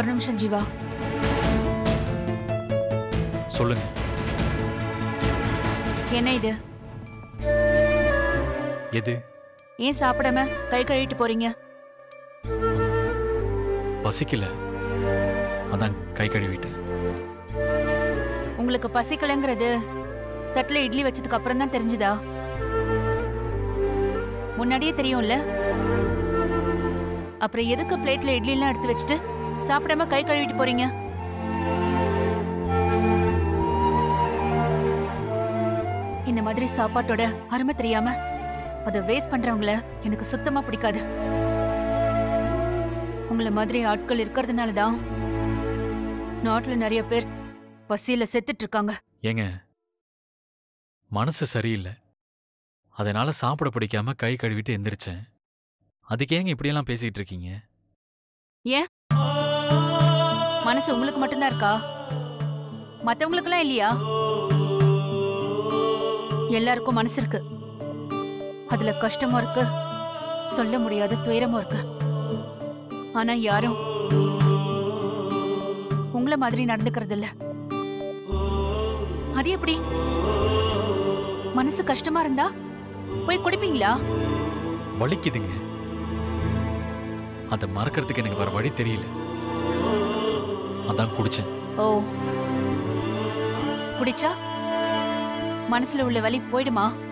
ஒரு நிமிஷம் ஜீவா சொல்லுங்க என்ன இது எது ஏன் சாப்பிடாம கை கழுவிட்டு போறீங்க பசிக்கல அதான் கை கழுவிட்டேன் உங்களுக்கு பசிக்கலைங்கிறது தட்டுல இட்லி வச்சதுக்கு அப்புறம் தான் தெரிஞ்சுதா முன்னாடியே தெரியும்ல அப்புறம் எதுக்கு பிளேட்ல இட்லி எல்லாம் எடுத்து வச்சுட்டு சாப்பிடாம கை கழுவிட்டு போறீங்க இந்த மாதிரி சாப்பாட்டோட அருமை தெரியாம அதை வேஸ்ட் பண்றவங்கள எனக்கு சுத்தமா பிடிக்காது உங்களை மாதிரி ஆட்கள் இருக்கிறதுனால தான் நாட்டுல நிறைய பேர் பசியில செத்துட்டு இருக்காங்க ஏங்க மனசு சரியில்லை அதனால சாப்பிட பிடிக்காம கை கழுவிட்டு எந்திரிச்சேன் அதுக்கு ஏங்க இப்படியெல்லாம் பேசிட்டு இருக்கீங்க மனசு உங்களுக்கு மட்டும்தான் இருக்கா மத்தவங்களுக்கெல்லாம் இல்லையா எல்லாருக்கும் மனசு இருக்கு அதுல கஷ்டமும் இருக்கு சொல்ல முடியாத துயரமும் இருக்கு ஆனா யாரும் உங்கள மாதிரி நடந்துக்கிறது இல்ல அது எப்படி மனசு கஷ்டமா இருந்தா போய் குடிப்பீங்களா வலிக்குதுங்க அதை மறக்கறதுக்கு எனக்கு வேற வழி தெரியல அதான் குடிச்சேன் ஓ குடிச்சா மனசுல உள்ள வலி போயிடுமா